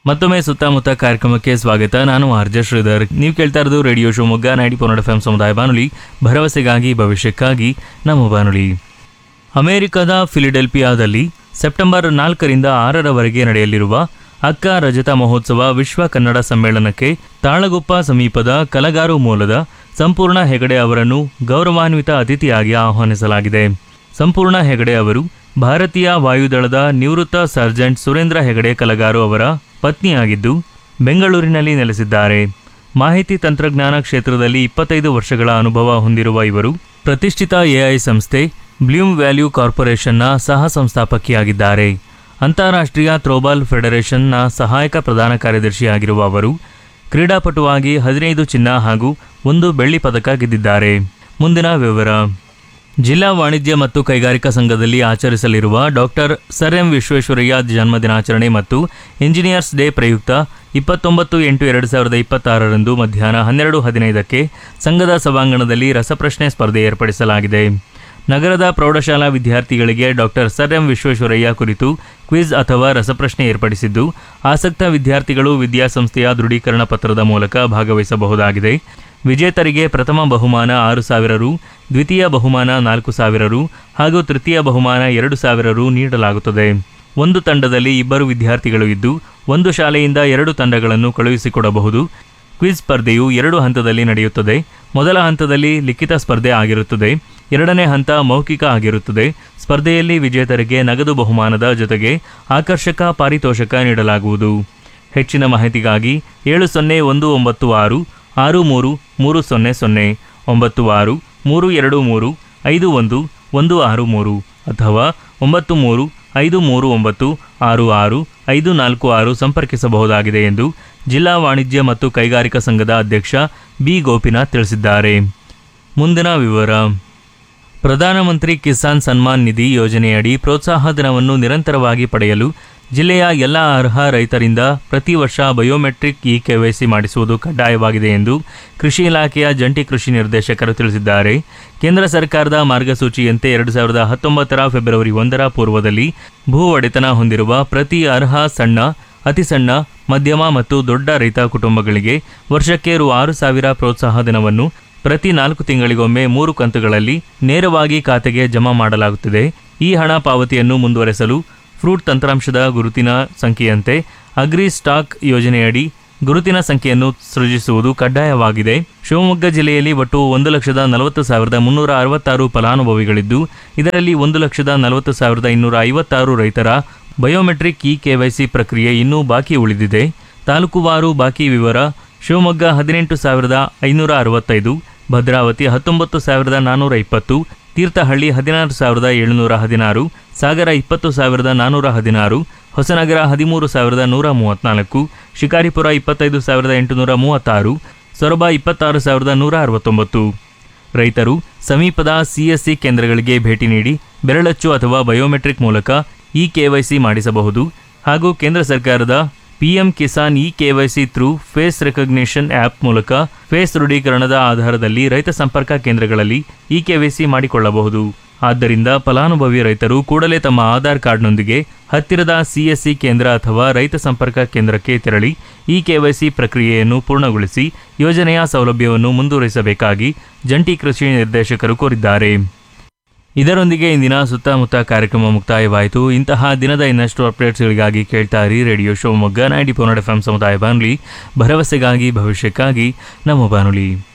ಮತ್ತೊಮ್ಮೆ ಸುತ್ತಮುತ್ತ ಕಾರ್ಯಕ್ರಮಕ್ಕೆ ಸ್ವಾಗತ ನಾನು ಆರ್ಜ ಶ್ರೀಧರ್ ನೀವು ಕೇಳ್ತಾ ಇರೋದು ರೇಡಿಯೋ ಶಿವಮೊಗ್ಗ ನೈಂಟಿ ಪೊನ್ನಡ ಎಫ್ ಸಮುದಾಯ ಬಾನುಲಿ ಭರವಸೆಗಾಗಿ ಭವಿಷ್ಯಕ್ಕಾಗಿ ನಮ್ಮ ಬಾನುಲಿ ಅಮೆರಿಕದ ಫಿಲಿಡೆಲ್ಫಿಯಾದಲ್ಲಿ ಸೆಪ್ಟೆಂಬರ್ ನಾಲ್ಕರಿಂದ ಆರರವರೆಗೆ ನಡೆಯಲಿರುವ ಅಕ್ಕ ರಜತ ಮಹೋತ್ಸವ ವಿಶ್ವ ಕನ್ನಡ ಸಮ್ಮೇಳನಕ್ಕೆ ತಾಳಗುಪ್ಪ ಸಮೀಪದ ಕಲಗಾರು ಮೂಲದ ಸಂಪೂರ್ಣ ಹೆಗಡೆ ಅವರನ್ನು ಗೌರವಾನ್ವಿತ ಅತಿಥಿಯಾಗಿ ಆಹ್ವಾನಿಸಲಾಗಿದೆ ಸಂಪೂರ್ಣ ಹೆಗಡೆ ಅವರು ಭಾರತೀಯ ವಾಯುದಳದ ನಿವೃತ್ತ ಸರ್ಜೆಂಟ್ ಸುರೇಂದ್ರ ಹೆಗಡೆ ಕಲಗಾರು ಅವರ ಪತ್ನಿಯಾಗಿದ್ದು ಬೆಂಗಳೂರಿನಲ್ಲಿ ನೆಲೆಸಿದ್ದಾರೆ ಮಾಹಿತಿ ತಂತ್ರಜ್ಞಾನ ಕ್ಷೇತ್ರದಲ್ಲಿ ಇಪ್ಪತ್ತೈದು ವರ್ಷಗಳ ಅನುಭವ ಹೊಂದಿರುವ ಇವರು ಪ್ರತಿಷ್ಠಿತ ಎಐ ಸಂಸ್ಥೆ ಬ್ಲೂಮ್ ವ್ಯಾಲ್ಯೂ ಕಾರ್ಪೊರೇಷನ್ನ ಸಹ ಸಂಸ್ಥಾಪಕಿಯಾಗಿದ್ದಾರೆ ಅಂತಾರಾಷ್ಟ್ರೀಯ ಥ್ರೋಬಾಲ್ ಫೆಡರೇಷನ್ನ ಸಹಾಯಕ ಪ್ರಧಾನ ಕಾರ್ಯದರ್ಶಿಯಾಗಿರುವ ಅವರು ಕ್ರೀಡಾಪಟುವಾಗಿ ಹದಿನೈದು ಚಿನ್ನ ಹಾಗೂ ಒಂದು ಬೆಳ್ಳಿ ಪದಕ ಗೆದ್ದಿದ್ದಾರೆ ಮುಂದಿನ ವಿವರ ಜಿಲ್ಲಾ ವಾಣಿಜ್ಯ ಮತ್ತು ಕೈಗಾರಿಕಾ ಸಂಘದಲ್ಲಿ ಆಚರಿಸಲಿರುವ ಡಾಕ್ಟರ್ ಸರ್ ಎಂ ವಿಶ್ವೇಶ್ವರಯ್ಯ ಜನ್ಮದಿನಾಚರಣೆ ಮತ್ತು ಇಂಜಿನಿಯರ್ಸ್ ಡೇ ಪ್ರಯುಕ್ತ ಇಪ್ಪತ್ತೊಂಬತ್ತು ಎಂಟು ಎರಡು ಸಾವಿರದ ಇಪ್ಪತ್ತಾರರಂದು ಮಧ್ಯಾಹ್ನ ಹನ್ನೆರಡು ಹದಿನೈದಕ್ಕೆ ಸಂಘದ ಸಭಾಂಗಣದಲ್ಲಿ ರಸಪ್ರಶ್ನೆ ಸ್ಪರ್ಧೆ ಏರ್ಪಡಿಸಲಾಗಿದೆ ನಗರದ ಪ್ರೌಢಶಾಲಾ ವಿದ್ಯಾರ್ಥಿಗಳಿಗೆ ಡಾಕ್ಟರ್ ಸರ್ ಎಂ ವಿಶ್ವೇಶ್ವರಯ್ಯ ಕುರಿತು ಕ್ವಿಜ್ ಅಥವಾ ರಸಪ್ರಶ್ನೆ ಏರ್ಪಡಿಸಿದ್ದು ಆಸಕ್ತ ವಿದ್ಯಾರ್ಥಿಗಳು ವಿದ್ಯಾಸಂಸ್ಥೆಯ ದೃಢೀಕರಣ ಪತ್ರದ ಮೂಲಕ ಭಾಗವಹಿಸಬಹುದಾಗಿದೆ ವಿಜೇತರಿಗೆ ಪ್ರಥಮ ಬಹುಮಾನ ಆರು ಸಾವಿರ ರು ದ್ವಿತೀಯ ಬಹುಮಾನ ನಾಲ್ಕು ಸಾವಿರ ರು ಹಾಗೂ ತೃತೀಯ ಬಹುಮಾನ ಎರಡು ಸಾವಿರ ರು ನೀಡಲಾಗುತ್ತದೆ ಒಂದು ತಂಡದಲ್ಲಿ ಇಬ್ಬರು ವಿದ್ಯಾರ್ಥಿಗಳು ಇದ್ದು ಒಂದು ಶಾಲೆಯಿಂದ ಎರಡು ತಂಡಗಳನ್ನು ಕಳುಹಿಸಿಕೊಡಬಹುದು ಕ್ವಿಜ್ ಸ್ಪರ್ಧೆಯು ಎರಡು ಹಂತದಲ್ಲಿ ನಡೆಯುತ್ತದೆ ಮೊದಲ ಹಂತದಲ್ಲಿ ಲಿಖಿತ ಸ್ಪರ್ಧೆ ಆಗಿರುತ್ತದೆ ಎರಡನೇ ಹಂತ ಮೌಖಿಕ ಆಗಿರುತ್ತದೆ ಸ್ಪರ್ಧೆಯಲ್ಲಿ ವಿಜೇತರಿಗೆ ನಗದು ಬಹುಮಾನದ ಜೊತೆಗೆ ಆಕರ್ಷಕ ಪಾರಿತೋಷಕ ನೀಡಲಾಗುವುದು ಹೆಚ್ಚಿನ ಮಾಹಿತಿಗಾಗಿ ಏಳು ಸೊನ್ನೆ ಒಂದು ಒಂಬತ್ತು ಆರು ಆರು ಮೂರು ಮೂರು ಸೊನ್ನೆ ಸೊನ್ನೆ ಒಂಬತ್ತು ಆರು ಮೂರು ಎರಡು ಮೂರು ಐದು ಒಂದು ಒಂದು ಆರು ಮೂರು ಅಥವಾ ಒಂಬತ್ತು ಮೂರು ಐದು ಮೂರು ಒಂಬತ್ತು ಆರು ಆರು ಐದು ನಾಲ್ಕು ಆರು ಸಂಪರ್ಕಿಸಬಹುದಾಗಿದೆ ಎಂದು ಜಿಲ್ಲಾ ವಾಣಿಜ್ಯ ಮತ್ತು ಕೈಗಾರಿಕಾ ಸಂಘದ ಅಧ್ಯಕ್ಷ ಬಿ ಗೋಪಿನಾಥ್ ತಿಳಿಸಿದ್ದಾರೆ ಮುಂದಿನ ವಿವರ ಪ್ರಧಾನಮಂತ್ರಿ ಕಿಸಾನ್ ಸನ್ಮಾನ್ ನಿಧಿ ಯೋಜನೆಯಡಿ ಪ್ರೋತ್ಸಾಹಧನವನ್ನು ನಿರಂತರವಾಗಿ ಪಡೆಯಲು ಜಿಲ್ಲೆಯ ಎಲ್ಲ ಅರ್ಹ ರೈತರಿಂದ ಪ್ರತಿ ವರ್ಷ ಬಯೋಮೆಟ್ರಿಕ್ ಇ ಕೆವೈಸಿ ಮಾಡಿಸುವುದು ಕಡ್ಡಾಯವಾಗಿದೆ ಎಂದು ಕೃಷಿ ಇಲಾಖೆಯ ಜಂಟಿ ಕೃಷಿ ನಿರ್ದೇಶಕರು ತಿಳಿಸಿದ್ದಾರೆ ಕೇಂದ್ರ ಸರ್ಕಾರದ ಮಾರ್ಗಸೂಚಿಯಂತೆ ಎರಡು ಸಾವಿರದ ಹತ್ತೊಂಬತ್ತರ ಫೆಬ್ರವರಿ ಒಂದರ ಪೂರ್ವದಲ್ಲಿ ಭೂ ಒಡೆತನ ಹೊಂದಿರುವ ಪ್ರತಿ ಅರ್ಹ ಸಣ್ಣ ಅತಿ ಸಣ್ಣ ಮಧ್ಯಮ ಮತ್ತು ದೊಡ್ಡ ರೈತ ಕುಟುಂಬಗಳಿಗೆ ವರ್ಷಕ್ಕೆ ರು ಆರು ಸಾವಿರ ಪ್ರೋತ್ಸಾಹಧನವನ್ನು ಪ್ರತಿ ನಾಲ್ಕು ತಿಂಗಳಿಗೊಮ್ಮೆ ಮೂರು ಕಂತುಗಳಲ್ಲಿ ನೇರವಾಗಿ ಖಾತೆಗೆ ಜಮಾ ಮಾಡಲಾಗುತ್ತದೆ ಈ ಹಣ ಪಾವತಿಯನ್ನು ಮುಂದುವರೆಸಲು ಫ್ರೂಟ್ ತಂತ್ರಾಂಶದ ಗುರುತಿನ ಸಂಖ್ಯೆಯಂತೆ ಅಗ್ರಿ ಸ್ಟಾಕ್ ಯೋಜನೆಯಡಿ ಗುರುತಿನ ಸಂಖ್ಯೆಯನ್ನು ಸೃಜಿಸುವುದು ಕಡ್ಡಾಯವಾಗಿದೆ ಶಿವಮೊಗ್ಗ ಜಿಲ್ಲೆಯಲ್ಲಿ ಒಟ್ಟು ಒಂದು ಲಕ್ಷದ ನಲವತ್ತು ಸಾವಿರದ ಮುನ್ನೂರ ಅರವತ್ತಾರು ಫಲಾನುಭವಿಗಳಿದ್ದು ಇದರಲ್ಲಿ ಒಂದು ಲಕ್ಷದ ನಲವತ್ತು ಸಾವಿರದ ಇನ್ನೂರ ಐವತ್ತಾರು ರೈತರ ಬಯೋಮೆಟ್ರಿಕ್ ಇ ಕೆವೈಸಿ ಪ್ರಕ್ರಿಯೆ ಇನ್ನೂ ಬಾಕಿ ಉಳಿದಿದೆ ತಾಲೂಕುವಾರು ಬಾಕಿ ವಿವರ ಶಿವಮೊಗ್ಗ ಹದಿನೆಂಟು ಸಾವಿರದ ಐನೂರ ಅರವತ್ತೈದು ಭದ್ರಾವತಿ ಹತ್ತೊಂಬತ್ತು ಸಾವಿರದ ನಾನ್ನೂರ ಇಪ್ಪತ್ತು ತೀರ್ಥಹಳ್ಳಿ ಹದಿನಾರು ಸಾವಿರದ ಏಳುನೂರ ಹದಿನಾರು ಸಾಗರ ಇಪ್ಪತ್ತು ಸಾವಿರದ ನಾನ್ನೂರ ಹದಿನಾರು ಹೊಸನಗರ ಹದಿಮೂರು ಸಾವಿರದ ನೂರ ಮೂವತ್ತ್ನಾಲ್ಕು ಶಿಕಾರಿಪುರ ಇಪ್ಪತ್ತೈದು ಸಾವಿರದ ಎಂಟುನೂರ ಮೂವತ್ತಾರು ಸೊರಬ ಇಪ್ಪತ್ತಾರು ಸಾವಿರದ ನೂರ ಅರವತ್ತೊಂಬತ್ತು ರೈತರು ಸಮೀಪದ ಸಿಎಸ್ಸಿ ಕೇಂದ್ರಗಳಿಗೆ ಭೇಟಿ ನೀಡಿ ಬೆರಳಚ್ಚು ಅಥವಾ ಬಯೋಮೆಟ್ರಿಕ್ ಮೂಲಕ ಇ ಕೆವೈಸಿ ಮಾಡಿಸಬಹುದು ಹಾಗೂ ಕೇಂದ್ರ ಸರ್ಕಾರದ PM Kisan e KYC through face recognition app ಮೂಲಕ ಫೇಸ್ ದೃಢೀಕರಣದ ಆಧಾರದಲ್ಲಿ ರೈತ ಸಂಪರ್ಕ ಕೇಂದ್ರಗಳಲ್ಲಿ ಇ ಕೆವೈಸಿ ಮಾಡಿಕೊಳ್ಳಬಹುದು ಆದ್ದರಿಂದ ಫಲಾನುಭವಿ ರೈತರು ಕೂಡಲೇ ತಮ್ಮ ಆಧಾರ್ ಕಾರ್ಡ್ನೊಂದಿಗೆ ಹತ್ತಿರದ ಸಿಎಸ್ಸಿ ಕೇಂದ್ರ ಅಥವಾ ರೈತ ಸಂಪರ್ಕ ಕೇಂದ್ರಕ್ಕೆ ತೆರಳಿ ಇ ಕೆವೈಸಿ ಪ್ರಕ್ರಿಯೆಯನ್ನು ಪೂರ್ಣಗೊಳಿಸಿ ಯೋಜನೆಯ ಸೌಲಭ್ಯವನ್ನು ಮುಂದುವರಿಸಬೇಕಾಗಿ ಜಂಟಿ ಕೃಷಿ ನಿರ್ದೇಶಕರು ಕೋರಿದ್ದಾರೆ ಇದರೊಂದಿಗೆ ಇಂದಿನ ಸುತ್ತಮುತ್ತ ಕಾರ್ಯಕ್ರಮ ಮುಕ್ತಾಯವಾಯಿತು ಇಂತಹ ದಿನದ ಇನ್ನಷ್ಟು ಅಪ್ಡೇಟ್ಸ್ಗಳಿಗಾಗಿ ಕೇಳ್ತಾ ಇರಿ radio Shivamogga ninety four F M ಸಮುದಾಯ ಬಾನುಲಿ ಭರವಸೆಗಾಗಿ ಭವಿಷ್ಯಕ್ಕಾಗಿ ನಮ್ಮ ಬಾನುಲಿ